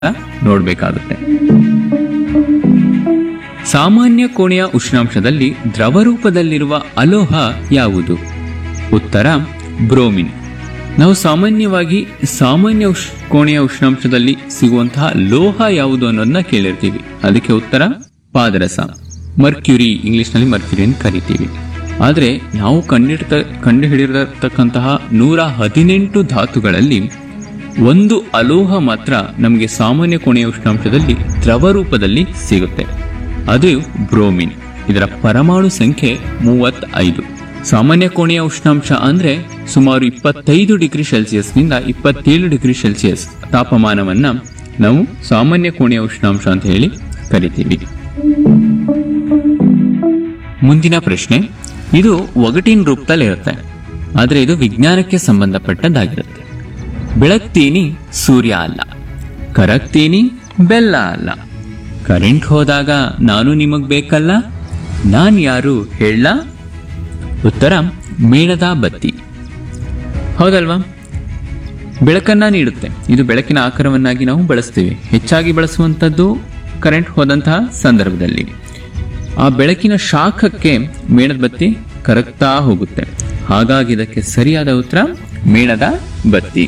ನೋಡಬೇಕಾಗುತ್ತೆ ಸಾಮಾನ್ಯ ಕೋಣೆಯ ಉಷ್ಣಾಂಶದಲ್ಲಿ ದ್ರವ ರೂಪದಲ್ಲಿರುವ ಅಲೋಹ ಯಾವುದು ಉತ್ತರ ಬ್ರೋಮಿನ್ ನಾವು ಸಾಮಾನ್ಯವಾಗಿ ಸಾಮಾನ್ಯ ಉಷ್ ಕೋಣೆಯ ಉಷ್ಣಾಂಶದಲ್ಲಿ ಸಿಗುವಂತಹ ಲೋಹ ಯಾವುದು ಅನ್ನೋದನ್ನ ಕೇಳಿರ್ತೀವಿ ಅದಕ್ಕೆ ಉತ್ತರ ಪಾದರಸ ಮರ್ಕ್ಯುರಿ ಇಂಗ್ಲಿಷ್ನಲ್ಲಿ ಮರ್ಕ್ಯುರಿ ಅಂತ ಕರಿತೀವಿ ಆದರೆ ನಾವು ಕಂಡಿಡ್ತ ಕಂಡುಹಿಡಿದಿರತಕ್ಕಂತಹ ನೂರ ಹದಿನೆಂಟು ಧಾತುಗಳಲ್ಲಿ ಒಂದು ಅಲೋಹ ಮಾತ್ರ ನಮಗೆ ಸಾಮಾನ್ಯ ಕೋಣೆಯ ಉಷ್ಣಾಂಶದಲ್ಲಿ ದ್ರವ ರೂಪದಲ್ಲಿ ಸಿಗುತ್ತೆ ಅದು ಬ್ರೋಮಿನ್ ಇದರ ಪರಮಾಣು ಸಂಖ್ಯೆ ಮೂವತ್ತೈದು ಸಾಮಾನ್ಯ ಕೋಣೆಯ ಉಷ್ಣಾಂಶ ಅಂದ್ರೆ ಸುಮಾರು ಇಪ್ಪತ್ತೈದು ಡಿಗ್ರಿ ಸೆಲ್ಸಿಯಸ್ನಿಂದ ಇಪ್ಪತ್ತೇಳು ಡಿಗ್ರಿ ಸೆಲ್ಸಿಯಸ್ ತಾಪಮಾನವನ್ನ ನಾವು ಸಾಮಾನ್ಯ ಕೋಣೆಯ ಉಷ್ಣಾಂಶ ಅಂತ ಹೇಳಿ ಕರಿತೀವಿ ಮುಂದಿನ ಪ್ರಶ್ನೆ ಇದು ಒಗಟಿನ ರೂಪದಲ್ಲಿರುತ್ತೆ ಆದರೆ ಇದು ವಿಜ್ಞಾನಕ್ಕೆ ಸಂಬಂಧಪಟ್ಟದ್ದಾಗಿರುತ್ತೆ ಬೆಳಗ್ತೀನಿ ಸೂರ್ಯ ಅಲ್ಲ ಕರಗ್ತೀನಿ ಬೆಲ್ಲ ಅಲ್ಲ ಕರೆಂಟ್ ಹೋದಾಗ ನಾನು ನಿಮಗ್ ಬೇಕಲ್ಲ ನಾನ್ ಯಾರು ಹೇಳ ಉತ್ತರ ಮೇಣದ ಬತ್ತಿ ಹೌದಲ್ವಾ ಬೆಳಕನ್ನ ನೀಡುತ್ತೆ ಇದು ಬೆಳಕಿನ ಆಕಾರವನ್ನಾಗಿ ನಾವು ಬಳಸ್ತೀವಿ ಹೆಚ್ಚಾಗಿ ಬಳಸುವಂಥದ್ದು ಕರೆಂಟ್ ಹೋದಂತಹ ಸಂದರ್ಭದಲ್ಲಿ ಆ ಬೆಳಕಿನ ಶಾಖಕ್ಕೆ ಮೇಣದ ಬತ್ತಿ ಕರಗ್ತಾ ಹೋಗುತ್ತೆ ಹಾಗಾಗಿ ಇದಕ್ಕೆ ಸರಿಯಾದ ಉತ್ತರ ಮೇಣದ ಬತ್ತಿ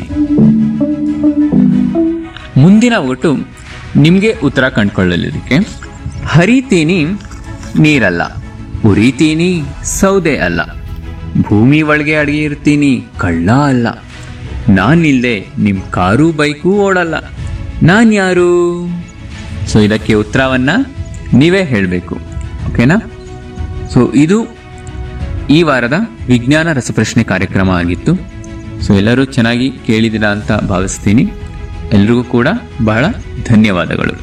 ಮುಂದಿನ ಒಟ್ಟು ನಿಮಗೆ ಉತ್ತರ ಕಂಡುಕೊಳ್ಳಲಿಕ್ಕೆ ಹರಿತೀನಿ ನೀರಲ್ಲ ಉರಿತೀನಿ ಸೌದೆ ಅಲ್ಲ ಭೂಮಿ ಒಳಗೆ ಅಡಗಿ ಇರ್ತೀನಿ ಕಳ್ಳ ಅಲ್ಲ ನಾನಿಲ್ದೆ ನಿಮ್ ಕಾರು ಬೈಕು ಓಡಲ್ಲ ನಾನ್ ಯಾರು ಸೊ ಇದಕ್ಕೆ ಉತ್ತರವನ್ನ ನೀವೇ ಹೇಳಬೇಕು ಓಕೆನಾ ಸೊ ಇದು ಈ ವಾರದ ವಿಜ್ಞಾನ ರಸಪ್ರಶ್ನೆ ಕಾರ್ಯಕ್ರಮ ಆಗಿತ್ತು ಸೊ ಎಲ್ಲರೂ ಚೆನ್ನಾಗಿ ಕೇಳಿದಿರ ಅಂತ ಭಾವಿಸ್ತೀನಿ ಎಲ್ರಿಗೂ ಕೂಡ ಬಹಳ ಧನ್ಯವಾದಗಳು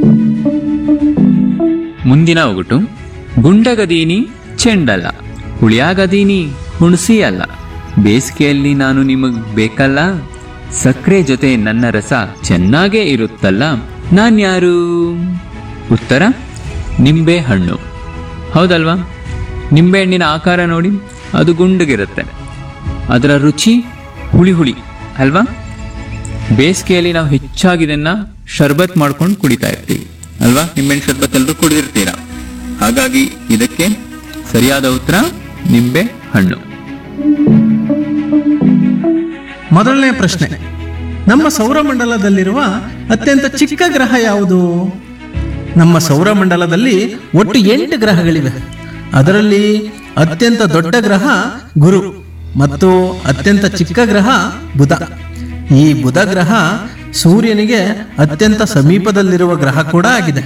ಮುಂದಿನ ಒಗಟು ಗುಂಡಗದೀನಿ ಚೆಂಡಲ್ಲ ಹುಳಿಯಾಗದೀನಿ ಹುಣಸಿ ಅಲ್ಲ ಬೇಸಿಗೆಯಲ್ಲಿ ನಾನು ನಿಮಗ್ ಬೇಕಲ್ಲ ಸಕ್ಕರೆ ಜೊತೆ ನನ್ನ ರಸ ಚೆನ್ನಾಗೇ ಇರುತ್ತಲ್ಲ ನಾನ್ ಯಾರು ಉತ್ತರ ನಿಂಬೆ ಹಣ್ಣು ಹೌದಲ್ವಾ ನಿಂಬೆ ಹಣ್ಣಿನ ಆಕಾರ ನೋಡಿ ಅದು ಗುಂಡಗಿರುತ್ತೆ ಅದರ ರುಚಿ ಹುಳಿ ಹುಳಿ ಅಲ್ವಾ ಬೇಸಿಗೆಯಲ್ಲಿ ನಾವು ಹೆಚ್ಚಾಗಿ ಇದನ್ನ ಶರ್ಬತ್ ಮಾಡ್ಕೊಂಡು ಕುಡಿತಾ ಇರ್ತೀವಿ ಅಲ್ವಾ ನಿಂಬೆಹಣ್ಣು ಶರ್ಬತ್ ಎಲ್ಲರೂ ಕುಡಿದಿರ್ತೀರಾ ಹಾಗಾಗಿ ಇದಕ್ಕೆ ಸರಿಯಾದ ಉತ್ತರ ನಿಂಬೆ ಹಣ್ಣು ಮೊದಲನೇ ಪ್ರಶ್ನೆ ನಮ್ಮ ಸೌರಮಂಡಲದಲ್ಲಿರುವ ಅತ್ಯಂತ ಚಿಕ್ಕ ಗ್ರಹ ಯಾವುದು ನಮ್ಮ ಸೌರಮಂಡಲದಲ್ಲಿ ಒಟ್ಟು ಎಂಟು ಗ್ರಹಗಳಿವೆ ಅದರಲ್ಲಿ ಅತ್ಯಂತ ದೊಡ್ಡ ಗ್ರಹ ಗುರು ಮತ್ತು ಅತ್ಯಂತ ಚಿಕ್ಕ ಗ್ರಹ ಬುಧ ಈ ಬುಧ ಗ್ರಹ ಸೂರ್ಯನಿಗೆ ಅತ್ಯಂತ ಸಮೀಪದಲ್ಲಿರುವ ಗ್ರಹ ಕೂಡ ಆಗಿದೆ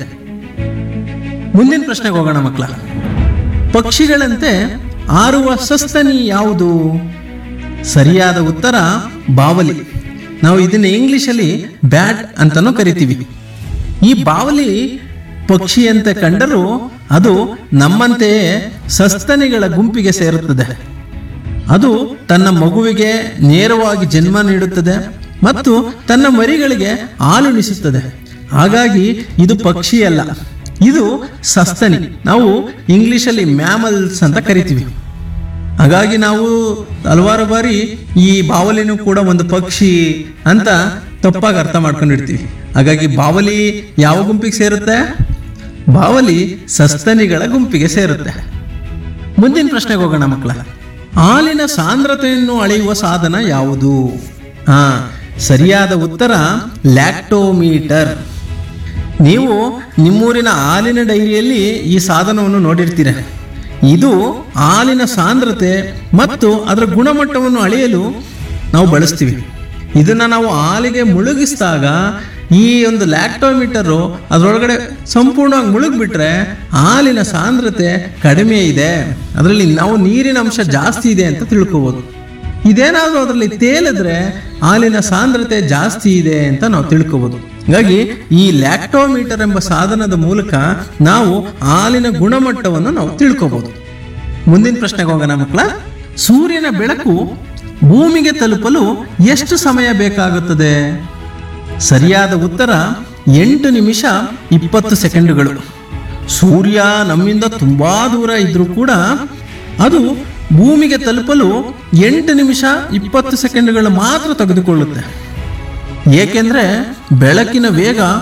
ಮುಂದಿನ ಪ್ರಶ್ನೆಗೆ ಹೋಗೋಣ ಮಕ್ಕಳ ಪಕ್ಷಿಗಳಂತೆ ಆರುವ ಸಸ್ತನಿ ಯಾವುದು ಸರಿಯಾದ ಉತ್ತರ ಬಾವಲಿ ನಾವು ಇದನ್ನ ಇಂಗ್ಲಿಷಲ್ಲಿ ಬ್ಯಾಟ್ ಅಂತಾನೂ ಕರಿತೀವಿ ಈ ಬಾವಲಿ ಪಕ್ಷಿಯಂತೆ ಕಂಡರೂ ಅದು ನಮ್ಮಂತೆಯೇ ಸಸ್ತನಿಗಳ ಗುಂಪಿಗೆ ಸೇರುತ್ತದೆ ಅದು ತನ್ನ ಮಗುವಿಗೆ ನೇರವಾಗಿ ಜನ್ಮ ನೀಡುತ್ತದೆ ಮತ್ತು ತನ್ನ ಮರಿಗಳಿಗೆ ಹಾಲುಣಿಸುತ್ತದೆ ಹಾಗಾಗಿ ಇದು ಪಕ್ಷಿ ಅಲ್ಲ ಇದು ಸಸ್ತನಿ ನಾವು ಇಂಗ್ಲಿಷಲ್ಲಿ ಮ್ಯಾಮಲ್ಸ್ ಅಂತ ಕರಿತೀವಿ ಹಾಗಾಗಿ ನಾವು ಹಲವಾರು ಬಾರಿ ಈ ಬಾವಲಿನೂ ಕೂಡ ಒಂದು ಪಕ್ಷಿ ಅಂತ ತಪ್ಪಾಗಿ ಅರ್ಥ ಮಾಡ್ಕೊಂಡಿರ್ತೀವಿ ಹಾಗಾಗಿ ಬಾವಲಿ ಯಾವ ಗುಂಪಿಗೆ ಸೇರುತ್ತೆ ಬಾವಲಿ ಸಸ್ತನಿಗಳ ಗುಂಪಿಗೆ ಸೇರುತ್ತೆ ಮುಂದಿನ ಪ್ರಶ್ನೆಗೆ ಹೋಗೋಣ ಮಕ್ಕಳ ಹಾಲಿನ ಸಾಂದ್ರತೆಯನ್ನು ಅಳೆಯುವ ಸಾಧನ ಯಾವುದು ಹಾ ಸರಿಯಾದ ಉತ್ತರ ಲ್ಯಾಕ್ಟೋಮೀಟರ್ ನೀವು ನಿಮ್ಮೂರಿನ ಹಾಲಿನ ಡೈರಿಯಲ್ಲಿ ಈ ಸಾಧನವನ್ನು ನೋಡಿರ್ತೀರ ಇದು ಹಾಲಿನ ಸಾಂದ್ರತೆ ಮತ್ತು ಅದರ ಗುಣಮಟ್ಟವನ್ನು ಅಳೆಯಲು ನಾವು ಬಳಸ್ತೀವಿ ಇದನ್ನ ನಾವು ಹಾಲಿಗೆ ಮುಳುಗಿಸಿದಾಗ ಈ ಒಂದು ಲ್ಯಾಕ್ಟೋಮೀಟರು ಅದರೊಳಗಡೆ ಸಂಪೂರ್ಣವಾಗಿ ಮುಳುಗ್ಬಿಟ್ರೆ ಹಾಲಿನ ಸಾಂದ್ರತೆ ಕಡಿಮೆ ಇದೆ ಅದರಲ್ಲಿ ನಾವು ನೀರಿನ ಅಂಶ ಜಾಸ್ತಿ ಇದೆ ಅಂತ ತಿಳ್ಕೋಬೋದು ಇದೇನಾದರೂ ಅದರಲ್ಲಿ ತೇಲಿದ್ರೆ ಹಾಲಿನ ಸಾಂದ್ರತೆ ಜಾಸ್ತಿ ಇದೆ ಅಂತ ನಾವು ತಿಳ್ಕೋಬಹುದು ಹಾಗಾಗಿ ಈ ಲ್ಯಾಕ್ಟೋಮೀಟರ್ ಎಂಬ ಸಾಧನದ ಮೂಲಕ ನಾವು ಹಾಲಿನ ಗುಣಮಟ್ಟವನ್ನು ನಾವು ತಿಳ್ಕೋಬಹುದು ಮುಂದಿನ ಪ್ರಶ್ನೆಗೆ ಹೋಗೋಣ ಮಕ್ಕಳ ಸೂರ್ಯನ ಬೆಳಕು ಭೂಮಿಗೆ ತಲುಪಲು ಎಷ್ಟು ಸಮಯ ಬೇಕಾಗುತ್ತದೆ ಸರಿಯಾದ ಉತ್ತರ ಎಂಟು ನಿಮಿಷ ಇಪ್ಪತ್ತು ಸೆಕೆಂಡುಗಳು ಸೂರ್ಯ ನಮ್ಮಿಂದ ತುಂಬಾ ದೂರ ಇದ್ರೂ ಕೂಡ ಅದು ಭೂಮಿಗೆ ತಲುಪಲು ಎಂಟು ನಿಮಿಷ ಇಪ್ಪತ್ತು ಸೆಕೆಂಡುಗಳು ಮಾತ್ರ ತೆಗೆದುಕೊಳ್ಳುತ್ತೆ ಏಕೆಂದ್ರೆ ಬೆಳಕಿನ ವೇಗ